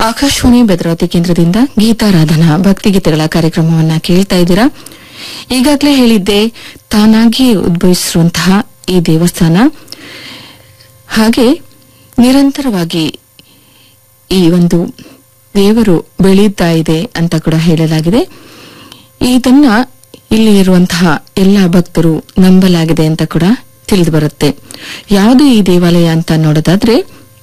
ಆಕಾಶವಾಣಿ ಭದ್ರಾವತಿ ಕೇಂದ್ರದಿಂದ ಗೀತಾರಾಧನಾ ಭಕ್ತಿಗೀತೆಗಳ ಕಾರ್ಯಕ್ರಮವನ್ನ ಕೇಳ್ತಾ ಇದ್ದೀರಾ ಈಗಾಗಲೇ ಹೇಳಿದ್ದೆ ತಾನಾಗಿಯೇ ಉದ್ಭವಿಸಿರುವಂತಹ ಈ ದೇವಸ್ಥಾನ ಹಾಗೆ ನಿರಂತರವಾಗಿ ಈ ಒಂದು ದೇವರು ಬೆಳೀತಾ ಇದೆ ಅಂತ ಕೂಡ ಹೇಳಲಾಗಿದೆ ಇದನ್ನ ಇಲ್ಲಿ ಇರುವಂತಹ ಎಲ್ಲ ಭಕ್ತರು ನಂಬಲಾಗಿದೆ ಅಂತ ಕೂಡ ತಿಳಿದು ಬರುತ್ತೆ ಯಾವುದು ಈ ದೇವಾಲಯ ಅಂತ ನೋಡೋದಾದ್ರೆ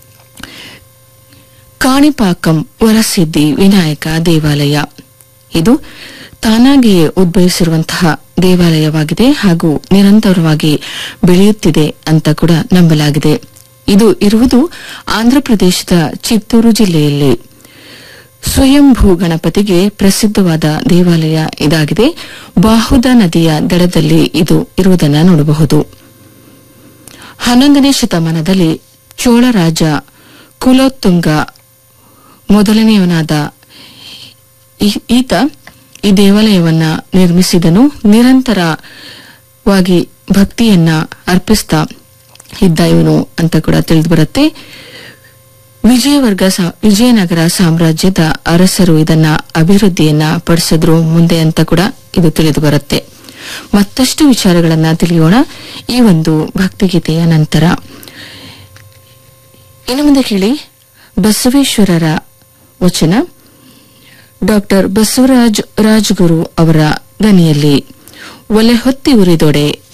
ಕಾಣಿಪಾಕಂ ವರಸಿದ್ದಿ ವಿನಾಯಕ ದೇವಾಲಯ ಇದು ತಾನಾಗಿಯೇ ಉದ್ಭವಿಸಿರುವಂತಹ ದೇವಾಲಯವಾಗಿದೆ ಹಾಗೂ ನಿರಂತರವಾಗಿ ಬೆಳೆಯುತ್ತಿದೆ ಅಂತ ಕೂಡ ನಂಬಲಾಗಿದೆ ಇದು ಇರುವುದು ಆಂಧ್ರಪ್ರದೇಶದ ಚಿತ್ತೂರು ಜಿಲ್ಲೆಯಲ್ಲಿ ಸ್ವಯಂಭೂ ಗಣಪತಿಗೆ ಪ್ರಸಿದ್ಧವಾದ ದೇವಾಲಯ ಇದಾಗಿದೆ ಬಾಹುದ ನದಿಯ ದಡದಲ್ಲಿ ಇದು ಇರುವುದನ್ನು ನೋಡಬಹುದು ಹನ್ನೊಂದನೇ ಶತಮಾನದಲ್ಲಿ ಚೋಳರಾಜ ಕುಲೋತ್ತುಂಗ ಮೊದಲನೆಯವನಾದ ಈ- ಈತ ಈ ದೇವಾಲಯವನ್ನ ನಿರ್ಮಿಸಿದನು ನಿರಂತರವಾಗಿ ಭಕ್ತಿಯನ್ನ ಅರ್ಪಿಸ್ತಾ ಇದ್ದ ಇವನು ಅಂತ ಕೂಡ ತಿಳಿದು ಬರುತ್ತೆ ವಿಜಯವರ್ಗ ಸಾ- ವಿಜಯನಗರ ಸಾಮ್ರಾಜ್ಯದ ಅರಸರು ಇದನ್ನ ಅಭಿವೃದ್ಧಿಯನ್ನ ಪಡಿಸಿದ್ರು ಮುಂದೆ ಅಂತ ಕೂಡ ಇದು ತಿಳಿದು ಬರುತ್ತೆ ಮತ್ತಷ್ಟು ವಿಚಾರಗಳನ್ನ ತಿಳಿಯೋಣ ಈ ಒಂದು ಭಕ್ತಿಗೀತೆಯ ನಂತರ ಇನ್ನು ಮುಂದೆ ಕೇಳಿ ಬಸವೇಶ್ವರರ ವಚನ ಡಾಕ್ಟರ್ ಬಸವರಾಜ್ ರಾಜ್ಗುರು ಅವರ ದನಿಯಲ್ಲಿ ಒಲೆ ಹೊತ್ತಿ ಉರಿದೊಡೆ